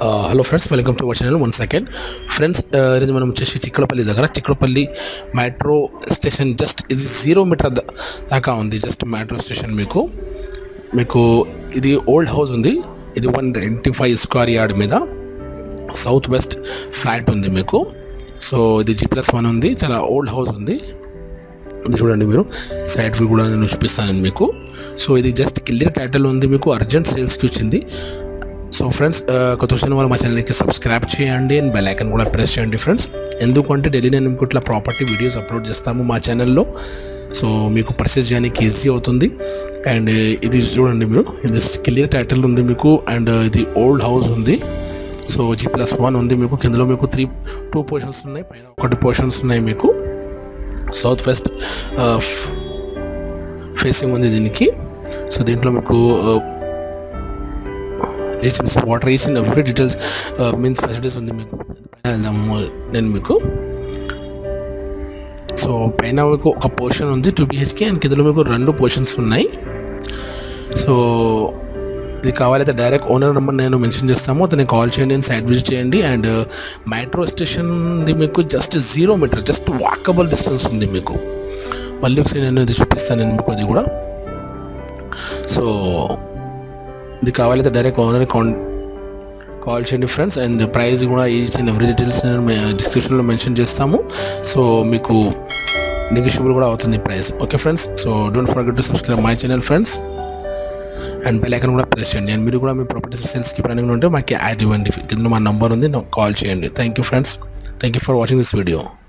hello friends welcome to our channel one second friends ఈరోజు మనం వచ్చేసి చిక్కడపల్లి దగ్గర చిక్కడపల్లి మెట్రో స్టేషన్ జస్ట్ ఇది జీరో మీటర్ ద- దాకా ఉంది జస్ట్ మెట్రో స్టేషన్ మీకు మీకు ఇది ఓల్డ్ హౌస్ ఉంది ఇది one twenty five square yard మీద సౌత్ వెస్ట్ ఫ్లాట్ ఉంది మీకు సో ఇది జీ ప్లస్ వన్ ఉంది చాలా ఓల్డ్ హౌస్ ఉంది ఇది చూడండి మీరు సైడ్ వ్యూ కూడా నేను చూపిస్తాను మీకు సో ఇది జస్ట్ క్లియర్ టైటిల్ ఉంది మీకు అర్జెంట్ సేల్స్కి వచ్చింది సో ఫ్రెండ్స్ కొత్త వచ్చిన వాళ్ళు మా ఛానల్కి సబ్స్క్రైబ్ చేయండి అండ్ బెల్ ఐకన్ కూడా ప్రెస్ చేయండి ఫ్రెండ్స్ ఎందుకంటే డైలీ నేను మీకు ఇట్లా ప్రాపర్టీ వీడియోస్ అప్లోడ్ చేస్తాము మా ఛానల్లో సో మీకు పర్చేస్ చేయడానికి ఈజీ అవుతుంది అండ్ ఇది చూడండి మీరు ఇది క్లియర్ టైటిల్ ఉంది మీకు అండ్ ఇది ఓల్డ్ హౌస్ ఉంది సో జీ ప్లస్ వన్ ఉంది మీకు కిందలో మీకు త్రీ టూ పోర్షన్స్ ఉన్నాయి పైన ఒకటి పోర్షన్స్ ఉన్నాయి మీకు సౌత్ వెస్ట్ ఫేసింగ్ ఉంది దీనికి సో దీంట్లో మీకు వాటర్ వేసిన ఎవ్రీ డీటెయిల్స్ మీన్స్ ఫెసిలిటీస్ ఉంది మీకు పైన వెళ్దాము నేను మీకు సో పైన మీకు ఒక పోర్షన్ ఉంది టూ బిహెచ్కే అండ్ కిందలో మీకు రెండు పోర్షన్స్ ఉన్నాయి సో ఇది కావాలైతే డైరెక్ట్ ఓనర్ నెంబర్ నేను మెన్షన్ చేస్తాము అతనికి కాల్ చేయండి అండ్ సైట్ విజిట్ చేయండి అండ్ మెట్రో స్టేషన్ది మీకు just zero meter just walkable distance ఉంది మీకు మళ్ళీ ఒకసారి నేను ఇది చూపిస్తాను నేను మీకు అది కూడా సో ఇది కావాలైతే డైరెక్ట్ ఓనర్ కాన్ కాల్ చేయండి ఫ్రెండ్స్ అండ్ ప్రైస్ కూడా ఈచ్ అండ్ ఎవ్రీ డీటెయిల్స్ నేను డిస్క్రిప్షన్లో మెన్షన్ చేస్తాము సో మీకు నెగిషియబుల్ కూడా అవుతుంది price okay friends so don't forget to subscribe my channel friends and bell icon కూడా ప్రెస్ చేయండి అండ్ మీరు కూడా మీ ప్రాపర్టీస్ సేల్స్కి ప్లానింగ్ ఉంటే మాకు యాడ్ ఇవ్వండి కింద మా నంబర్ ఉంది నాకు కాల్ చేయండి thank you friends thank you for watching this video